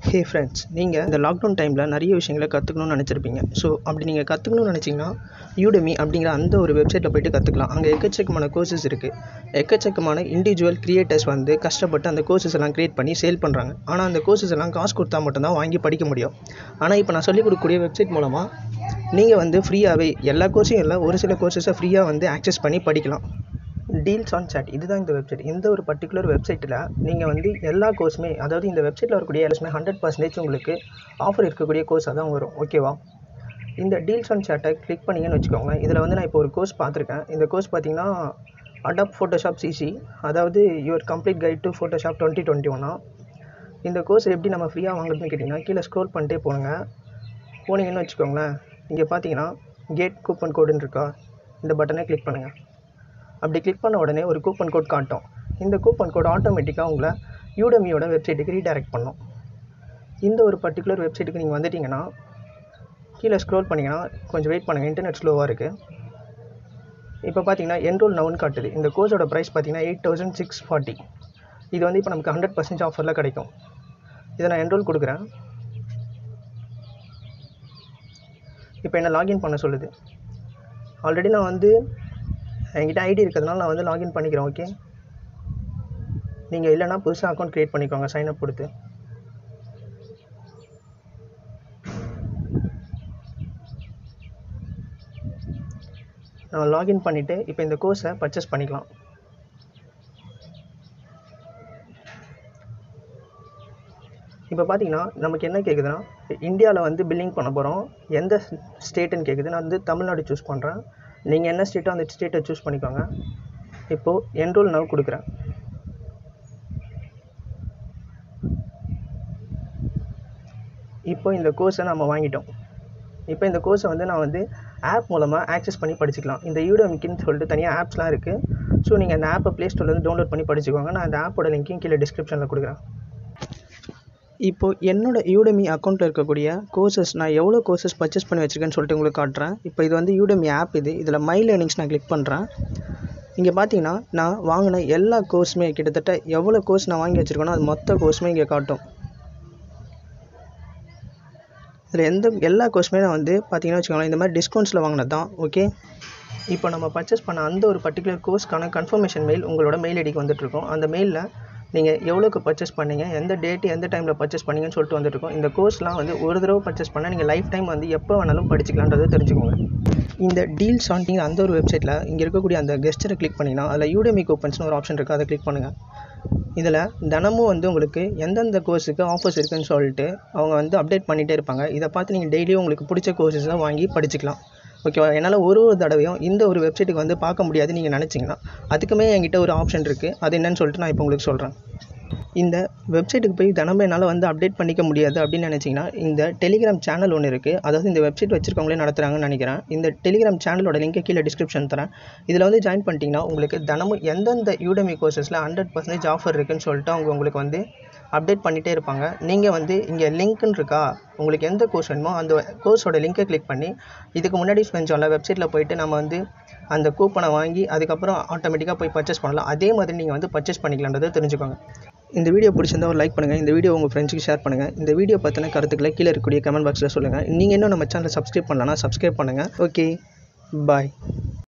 hey friends நீங்கள் இந்த lockdown டைமில் நிறைய விஷயங்களை கற்றுக்கணும்னு நினச்சிருப்பீங்க ஸோ அப்படி நீங்கள் கற்றுக்கணும்னு நினச்சிங்கன்னா யூடெமி அப்படிங்கிற அந்த ஒரு வெப்சைட்டில் போய்ட்டு கற்றுக்கலாம் அங்கே எக்கச்சக்கமான கோர்சஸ் இருக்குது எக்கச்சக்கமான இண்டிவிஜுவல் கிரியேட்டர்ஸ் வந்து கஷ்டப்பட்டு அந்த கோர்சஸ் எல்லாம் க்ரியேட் பண்ணி சேல் பண்ணுறாங்க ஆனால் அந்த கோர்சஸ் எல்லாம் காசு கொடுத்தா மட்டும்தான் வாங்கி படிக்க முடியும் ஆனால் இப்போ நான் சொல்லிக் கொடுக்கக்கூடிய வெப்சைட் மூலமாக நீங்கள் வந்து ஃப்ரீயாகவே எல்லா கோர்ஸையும் இல்லை ஒரு சில கோர்சஸை ஃப்ரீயாக வந்து ஆக்சஸ் பண்ணி படிக்கலாம் டீல்ஸ் ஆன் சாட் இதுதான் இந்த வெப்சைட் இந்த ஒரு பர்டிகுலர் வெப்சைட்டில் நீங்கள் வந்து எல்லா கோர்ஸுமே அதாவது இந்த வெப்சைட்டில் வரக்கூடிய எல்லாமே ஹண்ட்ரட் பர்சன்டேஜ் உங்களுக்கு ஆஃபர் இருக்கக்கூடிய கோர்ஸாக தான் வரும் ஓகேவா இந்த டீல்ஸ் ஆன் சாட்டை கிளிக் பண்ணிங்கன்னு வச்சுக்கோங்க இதில் வந்து நான் இப்போ ஒரு கோர்ஸ் பார்த்துருக்கேன் இந்த கோர்ஸ் பார்த்தீங்கன்னா அடாப் ஃபோட்டோஷாப் சிசி அதாவது your complete guide to Photoshop twenty twenty ஒன்னா இந்த கோர்ஸ் எப்படி நம்ம ஃப்ரீயாக வாங்குறதுன்னு கேட்டிங்கன்னா கீழே ஸ்க்ரோல் பண்ணிட்டே போனுங்க போனீங்கன்னு வச்சுக்கோங்களேன் இங்கே பார்த்தீங்கன்னா கேட் கூப்பன் கோடுன்னு இருக்கா இந்த பட்டனை கிளிக் பண்ணுங்கள் அப்படி கிளிக் பண்ண உடனே ஒரு கூப்பன் கோட் காட்டும் இந்த கூப்பன் கோட் ஆட்டோமேட்டிக்காக உங்களை யூடமியோட வெப்சைட்டுக்கு ரீடைரக்ட் பண்ணும் இந்த ஒரு பர்டிகுலர் வெப்சைட்டுக்கு நீங்கள் வந்துட்டீங்கன்னா கீழே ஸ்க்ரோல் பண்ணிங்கன்னா கொஞ்சம் வெயிட் பண்ணுங்கள் இன்டர்நெட் ஸ்லோவாக இருக்குது இப்போ பார்த்தீங்கன்னா என்ரோல் நவுன் காட்டுது இந்த கோர்ஸோட ப்ரைஸ் பார்த்தீங்கன்னா எயிட் தௌசண்ட் சிக்ஸ் ஃபார்ட்டி இது வந்து இப்போ நமக்கு ஹண்ட்ரட் பர்சன்டேஜ் ஆஃபரில் கிடைக்கும் இதை நான் என்ரோல் கொடுக்குறேன் இப்போ என்ன லாகின் பண்ண சொல்லுது ஆல்ரெடி நான் வந்து என்கிட்ட ஐடி இருக்கிறதுனால நான் வந்து லாகின் பண்ணிக்கிறேன் ஓகே நீங்கள் இல்லைனா புதுசாக அக்கௌண்ட் க்ரியேட் பண்ணிக்கோங்க சைன் அப் கொடுத்து நான் லாகின் பண்ணிவிட்டு இப்போ இந்த கோர்ஸை பர்ச்சேஸ் பண்ணிக்கலாம் இப்போ பார்த்தீங்கன்னா நமக்கு என்ன கேட்குதுன்னா இந்தியாவில் வந்து பில்லிங் பண்ண போகிறோம் எந்த ஸ்டேட்டுன்னு கேட்குது நான் வந்து தமிழ்நாடு சூஸ் பண்ணுறேன் நீங்கள் என்ன ஸ்டேட்டோ அந்த ஸ்டேட்டை சூஸ் பண்ணிக்கோங்க இப்போது என்ரோல் நவ் கொடுக்குறேன் இப்போ இந்த கோர்ஸை நம்ம வாங்கிட்டோம் இப்போ இந்த கோர்ஸை வந்து நான் வந்து ஆப் மூலமாக ஆக்சஸ் பண்ணி படிச்சுக்கலாம் இந்த யூடமிக்குன்னு சொல்லிட்டு தனியாக ஆப்ஸ்லாம் இருக்குது ஸோ நீங்கள் அந்த ஆப்பை ப்ளே ஸ்டோர்லேருந்து டவுன்லோட் பண்ணி படிச்சுக்கோங்க நான் அந்த ஆப்போட லிங்க்கையும் கீழே டிஸ்கிரிப்ஷனில் கொடுக்குறேன் இப்போது என்னோட யூடமி அக்கௌண்ட்டில் இருக்கக்கூடிய கோர்சஸ் நான் எவ்வளோ கோர்சஸ் பர்ச்சேஸ் பண்ணி வச்சுருக்கேன்னு சொல்லிட்டு உங்களுக்கு காட்டுறேன் இப்போ இது வந்து யூடமி ஆப் இது இதில் மை லேர்னிங்ஸ் நான் கிளிக் பண்ணுறேன் இங்கே பார்த்தீங்கன்னா நான் வாங்கின எல்லா கோர்ஸுமே கிட்டத்தட்ட எவ்வளோ கோர்ஸ் நான் வாங்கி வச்சுருக்கேனோ அது மொத்த கோர்ஸுமே இங்கே காட்டும் இதில் எந்த எல்லா கோர்ஸுமே நான் வந்து பார்த்தீங்கன்னா வச்சுக்கோங்களேன் இந்த மாதிரி டிஸ்கவுண்ட்ஸில் வாங்கினது தான் ஓகே இப்போ நம்ம பர்ச்சேஸ் பண்ண அந்த ஒரு பர்டிகுலர் கோர்ஸ்க்கான கன்ஃபர்மேஷன் மெயில் உங்களோட மெயில் ஐடிக்கு வந்துட்டுருக்கோம் அந்த மெயிலில் நீங்கள் எவ்வளோக்கு பர்ச்சேஸ் பண்ணீங்க எந்த டேட்டு எந்த டைமில் பர்ச்சேஸ் பண்ணீங்கன்னு சொல்லிட்டு வந்துட்டுருக்கோம் இந்த கோர்ஸ்லாம் வந்து ஒரு தடவை பர்ச்சேஸ் பண்ணால் நீங்கள் லைஃப் டைம் வந்து எப்போ வேணாலும் படிச்சிக்கலான்றதை தெரிஞ்சுக்கோங்க இந்த டீல் சாண்டிங் அந்த ஒரு வெப்சைட்டில் இங்கே இருக்கக்கூடிய அந்த கெஸ்டரை கிளிக் பண்ணிங்கன்னா அதில் யூடமி கூப்பன்ஸ்னு ஒரு ஆப்ஷன் இருக்குது அதை கிளிக் பண்ணுங்கள் இதில் தினமும் வந்து உங்களுக்கு எந்தெந்த கோர்ஸுக்கு ஆஃபர்ஸ் இருக்குதுன்னு சொல்லிட்டு அவங்க வந்து அப்டேட் பண்ணிகிட்டே இருப்பாங்க இதை பார்த்து நீங்கள் டெய்லியும் உங்களுக்கு பிடிச்ச கோர்சஸை வாங்கி படிச்சுக்கலாம் ஓகேவா என்னால் ஒரு ஒரு தடவையும் இந்த ஒரு வெப்சைட்டுக்கு வந்து பார்க்க முடியாது நீங்கள் நினச்சிங்கன்னா அதுக்குமே என்கிட்ட ஒரு ஆப்ஷன் இருக்குது அது என்னன்னு சொல்லிட்டு நான் இப்போ உங்களுக்கு சொல்கிறேன் இந்த வெப்சைட்டுக்கு போய் தினமும் என்னால் வந்து அப்டேட் பண்ணிக்க முடியாது அப்படின்னு நினச்சிங்கன்னா இந்த டெலிகிராம் சேனல் ஒன்று இருக்குது அதாவது இந்த வெப்சைட் வச்சுருக்கவங்களே நடத்துகிறாங்கன்னு நினைக்கிறேன் இந்த டெலிகிராம் சேனலோட லிங்கை கீழே டிஸ்கிரிப்ஷன் தரேன் இதில் வந்து ஜாயின் பண்ணிட்டீங்கன்னா உங்களுக்கு தினமும் எந்தெந்த யூடமி கோர்சஸில் ஹண்ட்ரட் பர்சன்டேஜ் ஆஃபர் இருக்குன்னு சொல்லிட்டு அவங்க உங்களுக்கு வந்து அப்டேட் பண்ணிகிட்டே இருப்பாங்க நீங்கள் வந்து இங்கே லிங்க்குன்னு இருக்கா உங்களுக்கு எந்த கோர்ஸ் வேணுமோ அந்த கோர்ஸோட லிங்கை கிளிக் பண்ணி இதுக்கு முன்னாடி செஞ்சோம்ல வெப்சைட்டில் போயிட்டு நம்ம வந்து அந்த கூப்பனை வாங்கி அதுக்கப்புறம் ஆட்டோமேட்டிக்காக போய் பர்ச்சேஸ் பண்ணலாம் அதே மாதிரி நீங்கள் வந்து பர்ச்சேஸ் பண்ணிக்கலான்றதை தெரிஞ்சுக்கோங்க இந்த வீடியோ பிடிச்சிருந்தா ஒரு லைக் பண்ணுங்கள் இந்த வீடியோ உங்கள் ஃப்ரெண்ட்ஸுக்கு ஷேர் பண்ணுங்கள் இந்த வீடியோ பற்றின கருத்துக்களை கீழே இருக்கக்கூடிய கமெண்ட் பாக்ஸில் சொல்லுங்கள் நீங்கள் இன்னும் நம்ம சேனலை சப்ஸ்கிரைப் பண்ணலன்னா சப்ஸ்கிரைப் பண்ணுங்கள் ஓகே பாய்